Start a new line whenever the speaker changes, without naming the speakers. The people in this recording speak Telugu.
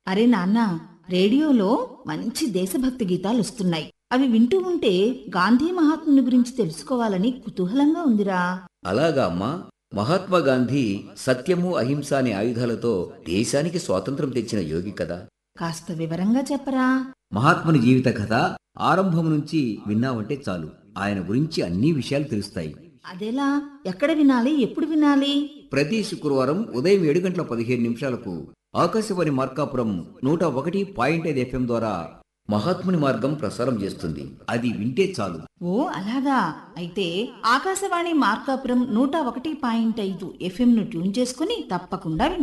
అరే నాన్న రేడియోలో మంచి దేశభక్తి గీతాలు వస్తున్నాయి అవి వింటూ ఉంటే గాంధీ మహాత్ముని గురించి తెలుసుకోవాలని కుతూహలంగా ఉందిరా
అలాగా అమ్మా మహాత్మా గాంధీ సత్యము అహింస అనే ఆయుధాలతో దేశానికి స్వాతంత్రం తెచ్చిన యోగి కదా
కాస్త వివరంగా చెప్పరా
మహాత్ముని జీవిత కథ ఆరంభం నుంచి విన్నావంటే చాలు ఆయన గురించి అన్ని విషయాలు తెలుస్తాయి
అదెలా ఎక్కడ వినాలి ఎప్పుడు వినాలి
ప్రతి శుక్రవారం ఉదయం ఏడు గంటల పదిహేను నిమిషాలకు ఆకాశవాణి మార్కాపురం నూట ఒకటి పాయింట్ ఐదు ఎఫ్ఎం ద్వారా
మహాత్ముని మార్గం ప్రసారం చేస్తుంది
అది వింటే చాలు
ఓ అలాగా అయితే ఆకాశవాణి మార్కాపురం నూట ఒకటి పాయింట్ ఐదు ఎఫ్ఎం ను ట్యూన్ చేసుకుని తప్పకుండా వినాలి